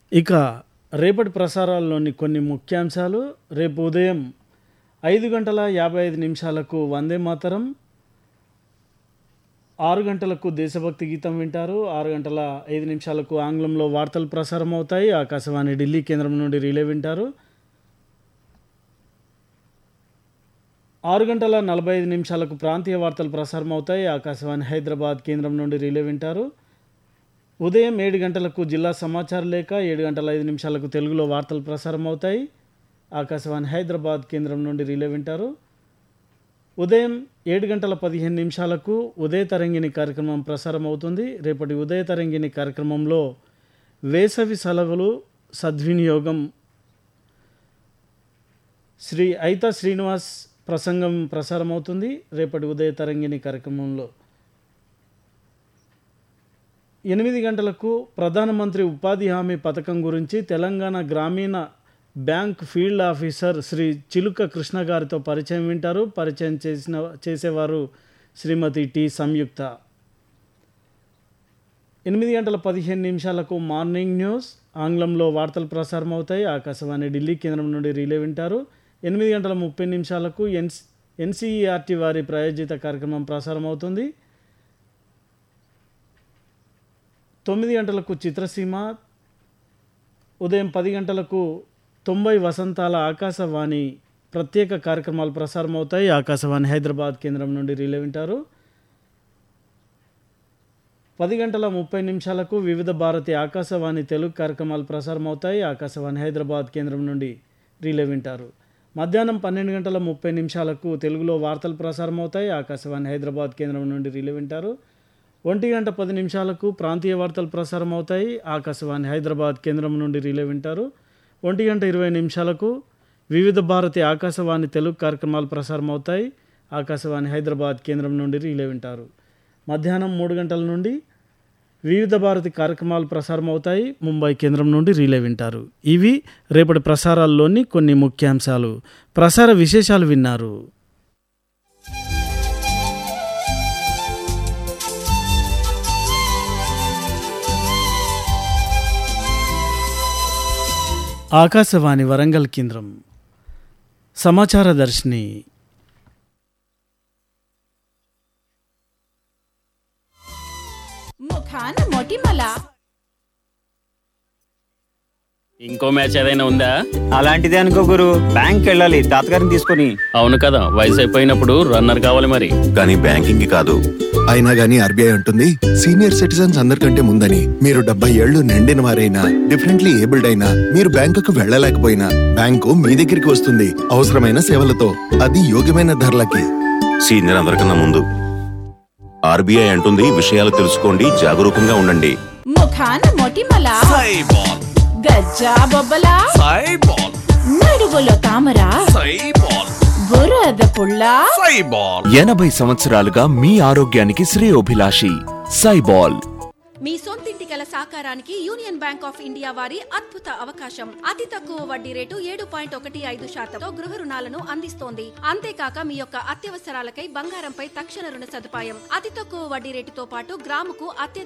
ఇక రేపటి ప్రసారాల్లోని కొన్ని ముఖ్యాంశాలు రేపు ఉదయం ఐదు గంటల యాభై ఐదు నిమిషాలకు వందే మాతరం ఆరు గంటలకు దేశభక్తి గీతం వింటారు ఆరు గంటల ఐదు నిమిషాలకు ఆంగ్లంలో వార్తలు ప్రసారం అవుతాయి ఆకాశవాణి ఢిల్లీ కేంద్రం నుండి రిలే వింటారు ఆరు గంటల నలభై ఐదు నిమిషాలకు ప్రాంతీయ వార్తలు ప్రసారం అవుతాయి ఆకాశవాణి హైదరాబాద్ కేంద్రం నుండి రిలే వింటారు ఉదయం ఏడు గంటలకు జిల్లా సమాచార లేఖ ఏడు గంటల ఐదు నిమిషాలకు తెలుగులో వార్తలు ప్రసారం అవుతాయి ఆకాశవాణి హైదరాబాద్ కేంద్రం నుండి రిలే వింటారు ఉదయం ఏడు గంటల పదిహేను నిమిషాలకు ఉదయ తరంగిణి కార్యక్రమం ప్రసారం అవుతుంది రేపటి ఉదయ తరంగిణి కార్యక్రమంలో వేసవి సెలవులు సద్వినియోగం శ్రీ అయిత శ్రీనివాస్ ప్రసంగం ప్రసారం అవుతుంది రేపటి ఉదయ తరంగిణి కార్యక్రమంలో ఎనిమిది గంటలకు ప్రధానమంత్రి ఉపాధి హామీ పథకం గురించి తెలంగాణ గ్రామీణ బ్యాంక్ ఫీల్డ్ ఆఫీసర్ శ్రీ చిలుక కృష్ణ గారితో పరిచయం వింటారు పరిచయం చేసిన చేసేవారు శ్రీమతి టి సంయుక్త ఎనిమిది గంటల పదిహేను నిమిషాలకు మార్నింగ్ న్యూస్ ఆంగ్లంలో వార్తలు ప్రసారం అవుతాయి ఆకాశవాణి ఢిల్లీ కేంద్రం నుండి రిలే వింటారు ఎనిమిది గంటల ముప్పై నిమిషాలకు ఎన్స్ ఎన్సీఈఆర్టీ వారి ప్రాయోజిత కార్యక్రమం ప్రసారం అవుతుంది తొమ్మిది గంటలకు చిత్రసీమ ఉదయం పది గంటలకు తొంభై వసంతాల ఆకాశవాణి ప్రత్యేక కార్యక్రమాలు ప్రసారం అవుతాయి ఆకాశవాణి హైదరాబాద్ కేంద్రం నుండి రిలే వింటారు పది గంటల ముప్పై నిమిషాలకు వివిధ భారతి ఆకాశవాణి తెలుగు కార్యక్రమాలు ప్రసారం అవుతాయి ఆకాశవాణి హైదరాబాద్ కేంద్రం నుండి రిలే వింటారు మధ్యాహ్నం పన్నెండు గంటల ముప్పై నిమిషాలకు తెలుగులో వార్తలు ప్రసారం అవుతాయి ఆకాశవాణి హైదరాబాద్ కేంద్రం నుండి రిలే వింటారు ఒంటి గంట పది నిమిషాలకు ప్రాంతీయ వార్తలు ప్రసారం అవుతాయి ఆకాశవాణి హైదరాబాద్ కేంద్రం నుండి రిలే వింటారు ఒంటి గంట ఇరవై నిమిషాలకు వివిధ భారతి ఆకాశవాణి తెలుగు కార్యక్రమాలు ప్రసారం అవుతాయి ఆకాశవాణి హైదరాబాద్ కేంద్రం నుండి రిలే వింటారు మధ్యాహ్నం మూడు గంటల నుండి వివిధ భారతి కార్యక్రమాలు ప్రసారం అవుతాయి ముంబై కేంద్రం నుండి రిలే వింటారు ఇవి రేపటి ప్రసారాల్లోని కొన్ని ముఖ్యాంశాలు ప్రసార విశేషాలు విన్నారు ఆకాశవాణి వరంగల్ కేంద్రం సమాచార దర్శిని ముఖాన మొటిమల ఇంకో మ్యాచ్ ఏదైనా ఉందా అలాంటిదే అనుకో గురు బ్యాంక్ వెళ్ళాలి తాతగారిని తీసుకొని అవును కదా వయసు అయిపోయినప్పుడు రన్నర్ కావాలి మరి కానీ బ్యాంకింగ్ కాదు అయినా గానీ ఆర్బీఐ ఉంటుంది సీనియర్ సిటిజన్స్ అందరికంటే ముందని మీరు డెబ్బై ఏళ్లు నిండిన వారైనా డిఫరెంట్లీ ఏబుల్డ్ అయినా మీరు బ్యాంకుకు వెళ్ళలేకపోయినా బ్యాంకు మీ దగ్గరికి వస్తుంది అవసరమైన సేవలతో అది యోగ్యమైన ధరలకి సీనియర్ అందరికన్నా ముందు ఆర్బీఐ అంటుంది విషయాలు తెలుసుకోండి జాగరూకంగా ఉండండి ముఖాన మొటిమల గజ్జా బొబ్బల నడువులో తామర బురద పుల్ల ఎనభై సంవత్సరాలుగా మీ ఆరోగ్యానికి శ్రేయోభిలాషి సైబాల్ మీ సొంతింటి కల సాకారానికి యూనియన్ బ్యాంక్ ఆఫ్ ఇండియా వారి అద్భుత అవకాశం అతి తక్కువ వడ్డీ రేటు ఏడు పాయింట్ ఒకటి ఐదు శాతంతో గృహ రుణాలను అందిస్తోంది అంతేకాక మీ యొక్క అత్యవసరాలకై బంగారంపై తక్షణ రుణ సదుపాయం అతి తక్కువ వడ్డీ రేటుతో పాటు గ్రాముకు అత్యధిక